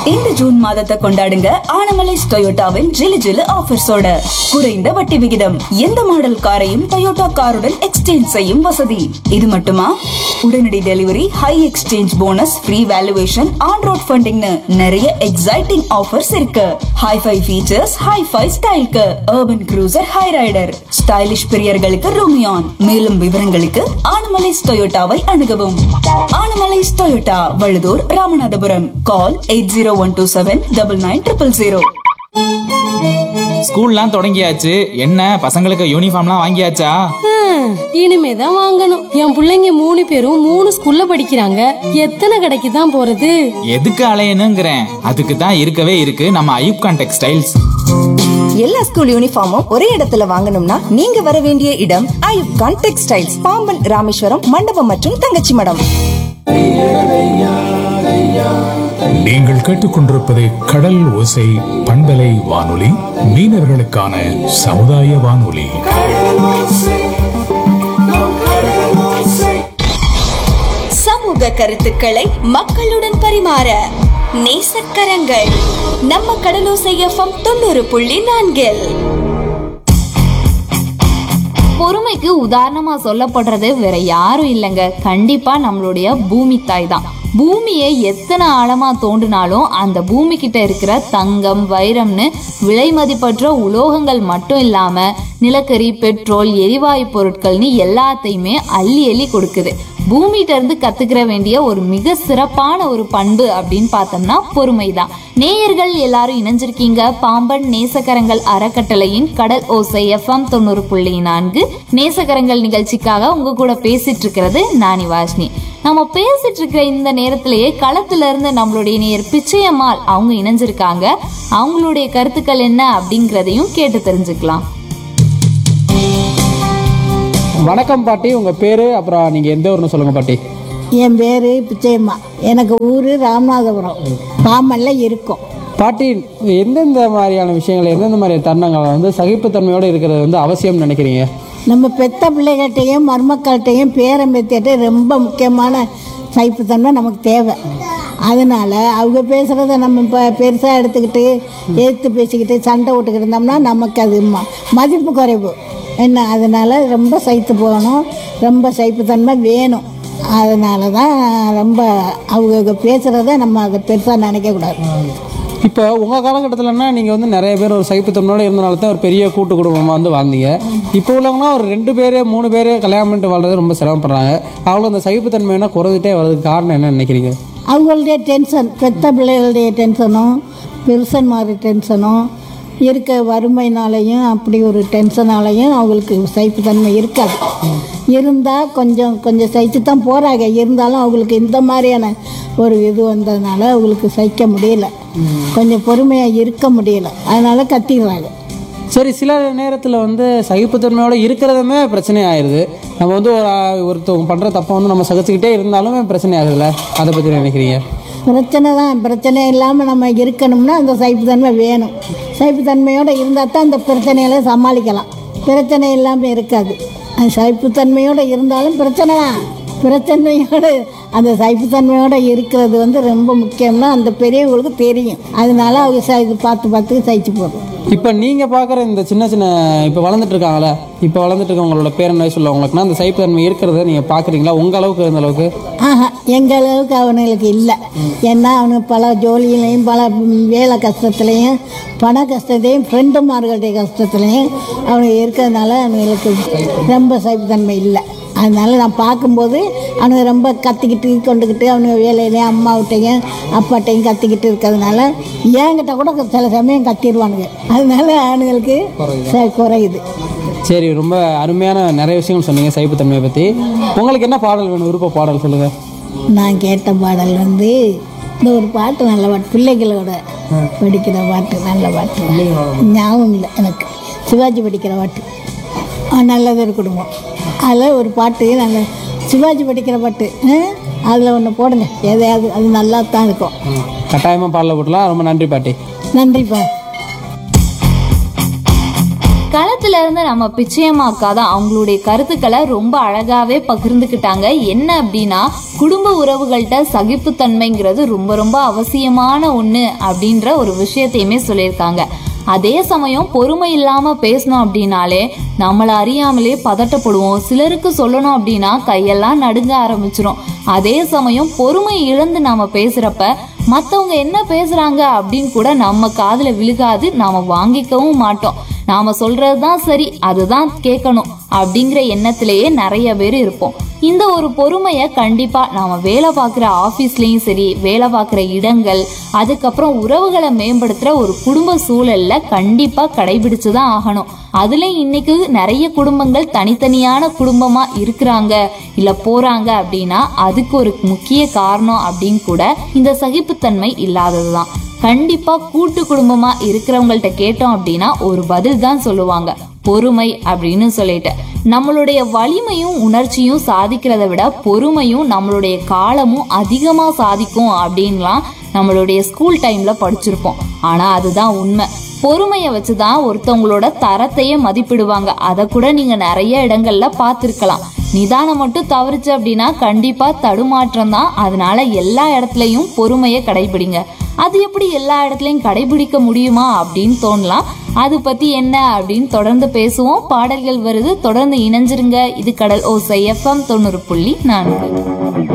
இந்த ஜூன் மாதத்தை கொண்டாடுங்க ஆனமலைஸ் டொயோட்டாவின் ஜிலு ஜிலு ஆஃபர்ஸோட குறைந்த வட்டி விகிதம் எந்த மாடல் காரையும் டொயோட்டா காருடன் எக்ஸ்சேஞ்ச் செய்யும் வசதி இது மட்டுமா உடனடி delivery high exchange bonus free valuation on road ஃபண்டிங்னு நிறைய எக்ஸைட்டிங் ஆஃபர்ஸ் இருக்கு ஹைஃபை ஃபீச்சர்ஸ் ஹைஃபை ஸ்டைல்க்கு urban cruiser Hyryder stylish பிரியர்களுக்கு ரூமியான் மேலும் விவரங்களுக்கு ஆனமலைஸ் டொயோட்டாவை அணுகவும் Anamallais Toyota Vazhudur Ramanathapuram call eight zero one two seven double nine triple zero ஸ்கூல்லாம் தொடங்கியாச்சு என்ன பசங்களுக்கு யூனிஃபார்ம்லாம் வாங்கியாச்சா ஹம், இனிமேதான் வாங்கணும் என் புள்ளைங்க மூணு பேரும் மூணு ஸ்கூல்ல படிக்கிறாங்க எத்தனை கடைக்கு தான் போறது எதுக்கு அலையணுங்கிறேன் அதுக்கு தான் இருக்கவே இருக்கு நம்ம ஐயூப்கான் டெக்ஸ்டைல்ஸ் எல்லா ஸ்கூல் யூனிஃபார்மும் ஒரே இடத்துல வாங்கணும்னா நீங்க வர வேண்டிய இடம் ஐயூப் கான் டெக்ஸ்டைல்ஸ் பாம்பன் ராமேஸ்வரம் மண்டபம் மற்றும் தங்கச்சி மடம் நீங்கள் கேட்டுக்கொண்டிருப்பது கடல் ஓசை பண்பலை வானொலி மீனவர்களுக்கான சமுதாய வானொலி சமூக கருத்துக்களை மக்களுடன் பரிமாற நேசக்கரங்கள் நம்ம கடலோசை எஃப்எம் தொண்ணூறு புள்ளி நான்கில் பொறுமைக்கு உதாரணமா சொல்லப்படுறது வேற யாரும் இல்லைங்க கண்டிப்பா நம்மளுடைய பூமி தாய் தான் பூமியை எத்தனை ஆழமா தோண்டினாலும் அந்த பூமி கிட்ட இருக்கிற தங்கம் வைரம்னு விலை மதிப்பற்ற உலோகங்கள் மட்டும் இல்லாம நிலக்கரி பெட்ரோல் எரிவாயு பொருட்கள்னு எல்லாத்தையுமே அள்ளி அள்ளி கொடுக்குது பூமிகிட்ட இருந்து கத்துக்கிற வேண்டிய ஒரு மிக சிறப்பான ஒரு பண்பு அப்படின்னு பார்த்தோம்னா பொறுமை தான் நேயர்கள் எல்லாரும் இணைஞ்சிருக்கீங்க பாம்பன் நேசக்கரங்கள் அறக்கட்டளையின் கடல் ஓசை எஃப்எம் தொண்ணூறு புள்ளி நான்கு நேசக்கரங்கள் நிகழ்ச்சிக்காக உங்க கூட பேசிட்டு இருக்கிறது நானி வாஷ்னி நம்ம பேசிட்டு இருக்கிற இந்த நேரத்திலேயே களத்துல இருந்து நம்மளுடைய நேயர் பிச்சையம்மாள் அவங்க இணைஞ்சிருக்காங்க அவங்களுடைய கருத்துக்கள் என்ன அப்படிங்கறதையும் கேட்டு தெரிஞ்சுக்கலாம் வணக்கம் பாட்டி உங்கள் பேர் அப்புறம் நீங்கள் எந்த ஊர்னு சொல்லுங்கள் பாட்டி என் பேர் பிச்சையம்மா எனக்கு ஊர் ராமநாதபுரம் பாம்பன்ல இருக்கோம் பாட்டி எந்தெந்த மாதிரியான விஷயங்கள் எந்தெந்த மாதிரி தருணங்கள் வந்து சகிப்புத்தன்மையோடு இருக்கிறது வந்து அவசியம்னு நினைக்கிறீங்க நம்ம பெத்த பிள்ளைகள்கிட்டையும் மருமக்கள்கிட்டையும் பேரம்பேத்தியிட்ட ரொம்ப முக்கியமான சைப்புத்தன்மை நமக்கு தேவை அதனால் அவங்க பேசுகிறத நம்ம இப்போ பெருசாக எடுத்துக்கிட்டு எதிர்த்து பேசிக்கிட்டு சண்டை விட்டுக்கிட்டு இருந்தோம்னா நமக்கு அது ம மதிப்பு குறைவு என்ன அதனால் ரொம்ப சைத்து போகணும் ரொம்ப சைப்புத்தன்மை வேணும் அதனால தான் ரொம்ப அவங்க பேசுகிறத நம்ம அதை பெருசாக நினைக்கக்கூடாது இப்போ உங்கள் காலகட்டத்தில்னா நீங்கள் வந்து நிறைய பேர் ஒரு சகிப்புத்தன்மையோடு இருந்தனால தான் ஒரு பெரிய கூட்டு குடும்பமாக வந்து வாழ்ந்தீங்க இப்போ உள்ளவங்கன்னா ஒரு ரெண்டு பேர் மூணு பேர் கல்யாணம் பண்ணிட்டு வாழ்றது ரொம்ப சிரமப்படுறாங்க அவங்க அந்த சகிப்புத்தன்மைனா குறைஞ்சிட்டே வர்றதுக்கு காரணம் என்ன நினைக்கிறீங்க அவங்களுடைய டென்ஷன் பெத்த பிள்ளைகளுடைய டென்ஷனும் பெருசன் மாதிரி டென்ஷனும் இருக்க வறுமைனாலையும் அப்படி ஒரு டென்ஷனாலையும் அவங்களுக்கு சைப்புத்தன்மை இருக்காது இருந்தால் கொஞ்சம் கொஞ்சம் சைத்து தான் போகிறாங்க இருந்தாலும் அவங்களுக்கு இந்த மாதிரியான ஒரு இது வந்ததுனால அவங்களுக்கு சகிக்க முடியல கொஞ்சம் பொறுமையாக இருக்க முடியல அதனால கத்திடுறாங்க சரி சில நேரத்தில் வந்து சகிப்புத்தன்மையோட இருக்கிறதுமே பிரச்சனை ஆயிடுது நம்ம வந்து ஒரு ஆ- ஒருத்தவங்க பண்ணுற தப்பை வந்து நம்ம சகிச்சுக்கிட்டே இருந்தாலுமே பிரச்சனை ஆகுதுல்ல அதை பற்றி நினைக்கிறீங்க பிரச்சனை தான் பிரச்சனை இல்லாமல் நம்ம இருக்கணும்னா அந்த சைப்புத்தன்மை வேணும் சைப்புத்தன்மையோடு இருந்தால் தான் அந்த பிரச்சனைகளை சமாளிக்கலாம் பிரச்சனை இல்லாமல் இருக்காது அந்த சைப்புத்தன்மையோடு இருந்தாலும் பிரச்சனை தான் பிரச்சனையோடு அந்த சைப்புத்தன்மையோடு இருக்கிறது வந்து ரொம்ப முக்கியம்னா அந்த பெரியவங்களுக்கு தெரியும் அதனால அவங்க ச- இது பார்த்து பார்த்து சைச்சு போடுறோம் இப்போ நீங்கள் பார்க்குற இந்த சின்ன சின்ன இப்போ வளர்ந்துட்டு இருக்காங்களே இப்போ வளர்ந்துட்டு இருக்கவங்களோட பேரன் வயசு உள்ளவங்களுக்குனா அந்த சகிப்புத்தன்மை இருக்கிறத நீங்கள் பார்க்குறீங்களா உங்கள் அளவுக்கு இருந்த அளவுக்கு ஆஹா எங்கள் அளவுக்கு அவனுங்களுக்கு இல்லை ஏன்னா அவனுக்கு பல ஜோலியிலையும் பல ம், வேலை கஷ்டத்துலேயும் பண கஷ்டத்தையும் ஃப்ரெண்டுமார்களுடைய கஷ்டத்துலேயும் அவனுக்கு இருக்கிறதுனால அவனுங்களுக்கு ரொம்ப சைப்புத்தன்மை இல்லை அதனால நான் பார்க்கும்போது அவனுங்க ரொம்ப கத்திக்கிட்டு கொண்டுக்கிட்டு அவனுங்க வேலையிலையும் அம்மாவிட்டையும் அப்பாட்டையும் கத்திக்கிட்டு இருக்கிறதுனால என்கிட்ட கூட சில சமயம் கத்திடுவானுங்க அதனால அவனுங்களுக்கு ச- குறையுது சரி ரொம்ப அருமையான நிறைய விஷயங்கள் சொன்னீங்க சகிப்புத்தன்மையை பற்றி உங்களுக்கு என்ன பாடல் வேணும் விருப்ப பாடல் சொல்லுங்கள் நான் கேட்ட பாடல் வந்து இந்த ஒரு பாட்டு நல்ல பாட்டு பிள்ளைகளோட படிக்கிற பாட்டு நல்ல பாட்டு ஞாபகம் இல்லை எனக்கு சிவாஜி படிக்கிற பாட்டு ஆ, நல்லது ஒரு குடும்பம் அதில் ஒரு பாட்டு நல்ல சிவாஜி படிக்கிற பாட்டு அதில் ஒன்று போடுங்க எதையாவது அது நல்லா தான் இருக்கும் கட்டாயமாக பாடல போட்டலாம் ரொம்ப நன்றி பாட்டி நன்றிப்பா களத்துல சேலத்துல இருந்து நம்ம பிச்சையம்மாக்கா தான் அவங்களுடைய கருத்துக்களை ரொம்ப அழகாவே பகிர்ந்துக்கிட்டாங்க என்ன அப்படின்னா குடும்ப உறவுகள்கிட்ட சகிப்புத்தன்மைங்கிறது ரொம்ப ரொம்ப அவசியமான ஒண்ணு அப்படின்ற ஒரு விஷயத்தையுமே சொல்லியிருக்காங்க அதே சமயம் பொறுமை இல்லாம பேசணும் அப்படின்னாலே நம்மள அறியாமலே பதட்டப்படுவோம் சிலருக்கு சொல்லணும் அப்படின்னா கையெல்லாம் நடுங்க ஆரம்பிச்சிரும் அதே சமயம் பொறுமை இழந்து நாம பேசுறப்ப மத்தவங்க என்ன பேசுறாங்க அப்படின்னு கூட நம்ம காதுல விழுகாது நாம வாங்கிக்கவும் மாட்டோம் நாம சொல்றதுதான் சரி அதுதான் கேட்கணும் அப்படிங்கிற எண்ணத்திலேயே நிறைய பேர் இருப்போம் இந்த ஒரு பொறுமையை கண்டிப்பா நாம வேலை பார்க்குற ஆஃபீஸ்லயும் சரி வேலை பார்க்குற இடங்கள் அதுக்கப்புறம் உறவுகளை மேம்படுத்துற ஒரு குடும்ப சூழல்ல கண்டிப்பா கடைபிடிச்சு தான் ஆகணும் அதுலயும் இன்னைக்கு நிறைய குடும்பங்கள் தனித்தனியான குடும்பமா இருக்கிறாங்க இல்ல போறாங்க அப்படின்னா அதுக்கு ஒரு முக்கிய காரணம் அப்படின்னு கூட இந்த சகிப்புத்தன்மை இல்லாததுதான் கண்டிப்பா கூட்டு குடும்பமா இருக்கிறவங்கள்ட்ட கேட்டோம் அப்படின்னா ஒரு பதில் தான் சொல்லுவாங்க பொறுமை அப்படின்னு சொல்லிட்டு நம்மளுடைய வலிமையும் உணர்ச்சியும் சாதிக்கிறத விட பொறுமையும் நம்மளுடைய காலமும் அதிகமா சாதிக்கும் அப்படின்லாம் நம்மளுடைய ஸ்கூல் டைம்ல படிச்சிருப்போம் ஆனா அதுதான் உண்மை பொறுமையை வச்சுதான் ஒருத்தவங்களோட தரத்தையே மதிப்பிடுவாங்க அதை கூட நீங்க நிறைய இடங்கள்ல பார்த்திருக்கலாம் நிதானம் மட்டும் தவறுச்சு அப்படின்னா கண்டிப்பா தடுமாற்றம் தான் அதனால எல்லா இடத்துலயும் பொறுமையை கடைபிடிங்க அது எப்படி எல்லா இடத்துலயும் கடைபிடிக்க முடியுமா அப்படின்னு தோணலாம் அது பத்தி என்ன அப்படின்னு தொடர்ந்து பேசுவோம் பாடல்கள் வருது தொடர்ந்து இணைஞ்சிருங்க இது கடல் ஓசை எஃப்எம் தொண்ணூறு புள்ளி நான்கு